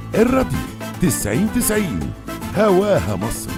الراديو 90 90 هواها مصر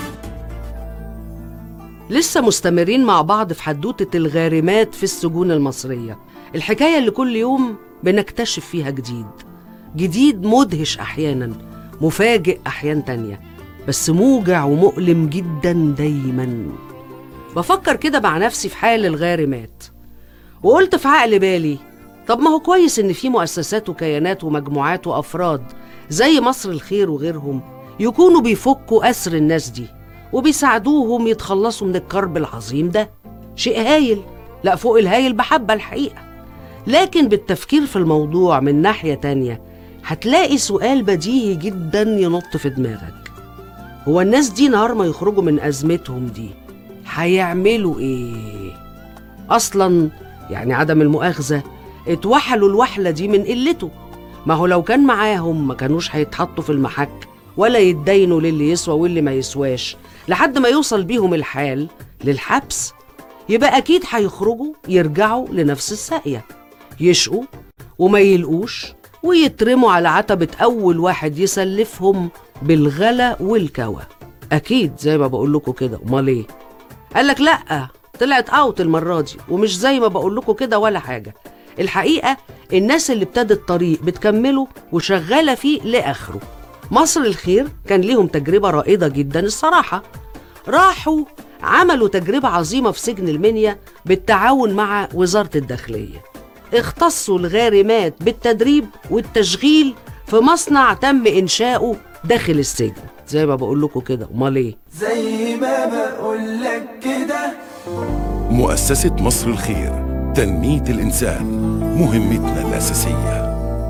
لسه مستمرين مع بعض في حدوتة الغارمات في السجون المصرية الحكاية اللي كل يوم بنكتشف فيها جديد جديد مدهش أحيانا مفاجئ أحيان تانية بس موجع ومؤلم جدا دايما بفكر كده مع نفسي في حال الغارمات وقلت في عقل بالي طب ما هو كويس إن في مؤسسات وكيانات ومجموعات وأفراد زي مصر الخير وغيرهم يكونوا بيفكوا أسر الناس دي وبيساعدوهم يتخلصوا من الكرب العظيم ده شيء هايل لا فوق الهايل بحبة الحقيقة لكن بالتفكير في الموضوع من ناحية تانية هتلاقي سؤال بديهي جدا ينط في دماغك هو الناس دي نهار ما يخرجوا من أزمتهم دي هيعملوا إيه؟ أصلا يعني عدم المؤاخذة اتوحلوا الوحلة دي من قلته ما هو لو كان معاهم ما كانوش هيتحطوا في المحك ولا يتدينوا للي يسوى واللي ما يسواش لحد ما يوصل بيهم الحال للحبس يبقى أكيد هيخرجوا يرجعوا لنفس الساقية يشقوا وما يلقوش ويترموا على عتبة أول واحد يسلفهم بالغلا والكوى أكيد زي ما بقول لكم كده أمال إيه؟ قال لك لأ طلعت أوت المرة دي ومش زي ما بقول لكم كده ولا حاجة الحقيقة الناس اللي ابتدت طريق بتكمله وشغالة فيه لآخره مصر الخير كان ليهم تجربة رائدة جدا الصراحة راحوا عملوا تجربة عظيمة في سجن المنيا بالتعاون مع وزارة الداخلية اختصوا الغارمات بالتدريب والتشغيل في مصنع تم إنشاؤه داخل السجن زي ما بقول لكم كده امال ايه زي ما بقول لك كده مؤسسة مصر الخير تنمية الإنسان مهمتنا الأساسية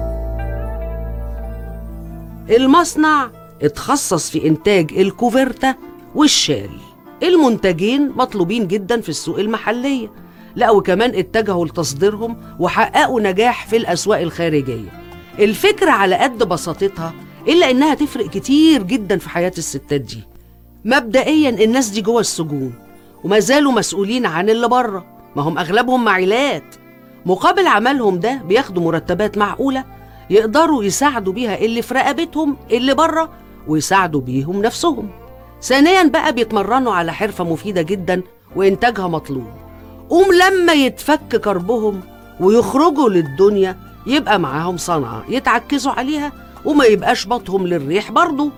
المصنع اتخصص في إنتاج الكوفرتا والشال المنتجين مطلوبين جدا في السوق المحلية لا وكمان اتجهوا لتصديرهم وحققوا نجاح في الأسواق الخارجية الفكرة على قد بساطتها إلا إنها تفرق كتير جدا في حياة الستات دي مبدئيا الناس دي جوه السجون وما زالوا مسؤولين عن اللي بره ما هم أغلبهم معيلات مقابل عملهم ده بياخدوا مرتبات معقولة يقدروا يساعدوا بيها اللي في رقبتهم اللي بره ويساعدوا بيهم نفسهم ثانيا بقى بيتمرنوا على حرفة مفيدة جدا وإنتاجها مطلوب قوم لما يتفك كربهم ويخرجوا للدنيا يبقى معاهم صنعة يتعكزوا عليها وما يبقاش بطهم للريح برضه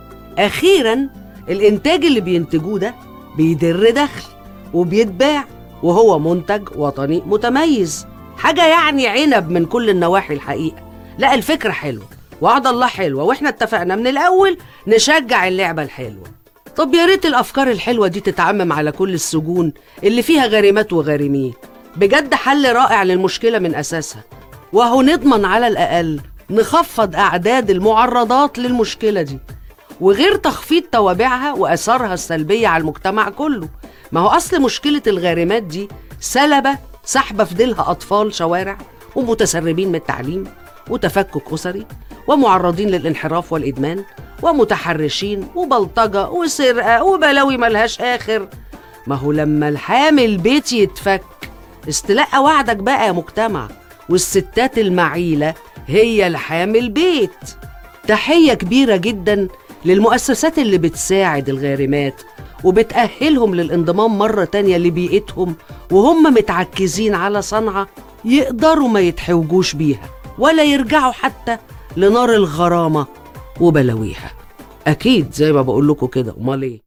أخيرا الإنتاج اللي بينتجوه ده بيدر دخل وبيتباع وهو منتج وطني متميز حاجة يعني عنب من كل النواحي الحقيقة لا الفكرة حلوة وعد الله حلوة واحنا اتفقنا من الأول نشجع اللعبة الحلوة طب يا ريت الأفكار الحلوة دي تتعمم على كل السجون اللي فيها غارمات وغارمين بجد حل رائع للمشكلة من أساسها وهو نضمن على الأقل نخفض أعداد المعرضات للمشكلة دي وغير تخفيض توابعها وأثارها السلبية على المجتمع كله ما هو أصل مشكلة الغارمات دي سلبة سحبة في ديلها أطفال شوارع ومتسربين من التعليم وتفكك أسري ومعرضين للانحراف والإدمان ومتحرشين وبلطجة وسرقة وبلاوي ملهاش آخر ما هو لما الحامل بيت يتفك استلقى وعدك بقى يا مجتمع والستات المعيلة هي الحامل بيت تحية كبيرة جدا للمؤسسات اللي بتساعد الغارمات وبتأهلهم للانضمام مرة تانية لبيئتهم وهم متعكزين على صنعة يقدروا ما يتحوجوش بيها ولا يرجعوا حتى لنار الغرامة وبلاويها أكيد زي ما بقول لكم كده أمال إيه